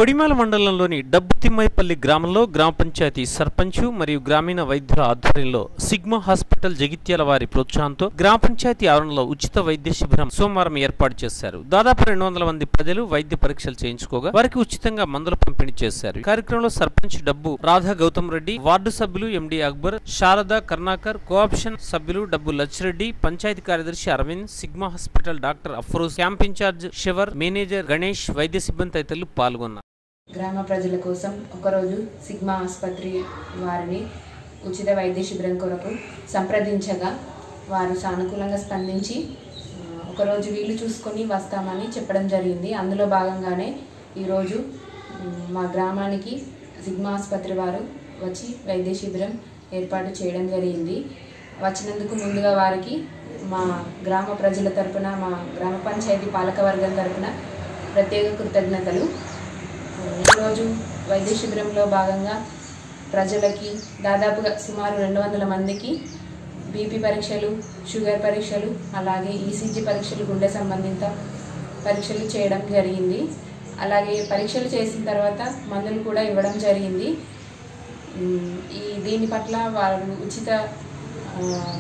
కొడిమాల మండలంలోని డబ్బు తిమ్మైపల్లి గ్రామంలో గ్రామ పంచాయతీ సర్పంచ్ మరియు గ్రామీణ వైద్యుల ఆధ్వర్యంలో సిగ్మా హాస్పిటల్ జగిత్యాల వారి ప్రోత్సాహంతో గ్రామ పంచాయతీ ఆవరణలో ఉచిత వైద్య శిబిరం సోమవారం ఏర్పాటు చేశారు దాదాపు రెండు వందల మంది ప్రజలు వైద్య పరీక్షలు చేయించుకోగా వారికి ఉచితంగా మందులు పంపిణీ చేశారు ఈ కార్యక్రమంలో సర్పంచ్ డబ్బు రాధా గౌతమ్ రెడ్డి వార్డు సభ్యులు ఎండి అక్బర్ శారద కర్ణాకర్ కోఆప్షన్ సభ్యులు డబ్బు లచ్చిరెడ్డి పంచాయతీ కార్యదర్శి Arvind Sigma hospital doctor Afroz camp incharge షివర్ మేనేజర్ గణేష్ వైద్య సిబ్బంది తదితరులు పాల్గొన్నారు గ్రామ ప్రజల కోసం ఒకరోజు సిగ్మా ఆసుపత్రి వారిని ఉచిత వైద్య శిబిరం కొరకు సంప్రదించగా వారు సానుకూలంగా స్పందించి ఆ, ఒకరోజు వీలు చూసుకొని వస్తామని చెప్పడం జరిగింది అందులో భాగంగానే ఈరోజు ఉమ్, మా గ్రామానికి సిగ్మా ఆసుపత్రి వారు వచ్చి వైద్య శిబిరం ఏర్పాటు చేయడం జరిగింది వచ్చినందుకు ముందుగా వారికి మా గ్రామ ప్రజల తరపున మా గ్రామ పంచాయతీ పాలకవర్గం తరపున ప్రత్యేక కృతజ్ఞతలు ఈరోజు వైద్య శిబిరంలో భాగంగా ప్రజలకి దాదాపుగా సుమారు రెండు వందల మందికి బీపీ పరీక్షలు షుగర్ పరీక్షలు అలాగే ఈసీజీ పరీక్షలు గుండె సంబంధిత పరీక్షలు చేయడం జరిగింది అలాగే పరీక్షలు చేసిన తర్వాత మందులు కూడా ఇవ్వడం జరిగింది ఉమ్, ఈ దీని పట్ల వారు ఉచిత ఆ,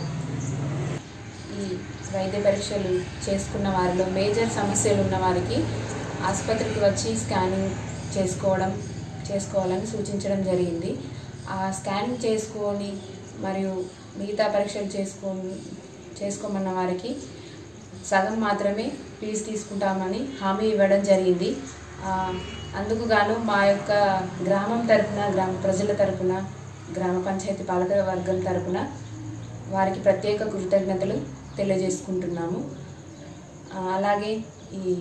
ఈ వైద్య పరీక్షలు చేసుకున్న వారిలో మేజర్ సమస్యలు ఉన్న వారికి ఆసుపత్రికి వచ్చి స్కానింగ్ చేసుకోవడం చేసుకోవాలని సూచించడం జరిగింది ఆ స్కానింగ్ చేసుకొని మరియు మిగతా పరీక్షలు చేసుకొని చేసుకోమన్న వారికి సగం మాత్రమే ఫీజు తీసుకుంటామని హామీ ఇవ్వడం జరిగింది ఆ, అందుకు గాను మా యొక్క గ్రామం తరపున గ్రామ ప్రజల తరపున గ్రామ పంచాయతీ పాలక వర్గం తరపున వారికి ప్రత్యేక కృతజ్ఞతలు తెలియజేసుకుంటున్నాము ఆ, అలాగే ఈ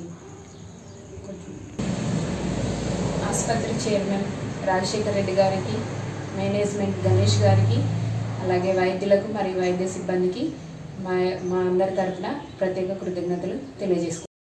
ఆసుపత్రి చైర్మన్ రాజశేఖర్ రెడ్డి గారికి మేనేజ్మెంట్ గణేష్ గారికి అలాగే వైద్యులకు మరియు వైద్య సిబ్బందికి మా మా అందరి తరపున ప్రత్యేక కృతజ్ఞతలు తెలియజేసుకుంటున్నాము